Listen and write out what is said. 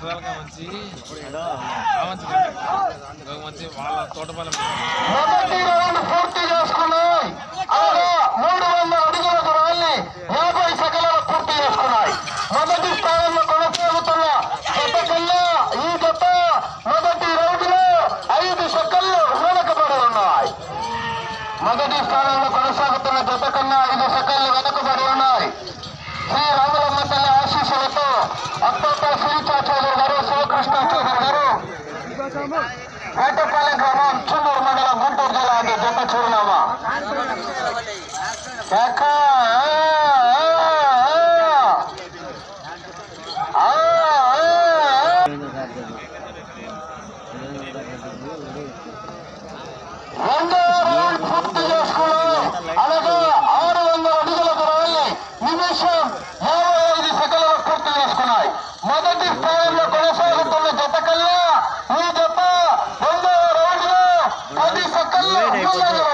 పరదాలుగా మంచి ఆ మంచి ఒక మంచి వాళ్ళ తోటపాలెం మొదటి రౌండ్ పూర్తి చేసుకున్నాయి అలాగే మూడు వందల అడుగుల దూరాన్ని యాభై సెకండ్లలో పూర్తి చేసుకున్నాయి మొదటి స్థానంలో కొనసాగుతున్న జత కన్నా ఈ జత మొదటి రౌండ్ లో ఐదు సెకండ్లు వెనకబడి ఉన్నాయి మొదటి స్థానంలో కొనసాగుతున్న జత కన్నా ఐదు సెకండ్లు వెనకబడి ఉన్నాయి శ్రీ రామలమ్మ తల్లి ఆశీస్సులతో అప్పప్ప శ్రీచా చౌదరి గారు శివకృష్ణ చౌదరి గారు వేటపాలెం గ్రామం చుండూరు మండలం గుంటూరు జిల్లా అది జత చిరునామా ఎక్క, ఆ, ఆ, ఆ, ఆ. రెండో రౌండ్ పూర్తి చేసుకున్నాం అలాగే ఆరు వందల అడుగుల దూరాన్ని నిమిషం యాభై ఐదు సెకండ్లు పూర్తి చేసుకున్నాయి మొదటి స్థానంలో కొనసాగుతున్న జత కన్నా ఈ జత రెండో రౌండ్ లో పది సెకండ్లు ముందంజలో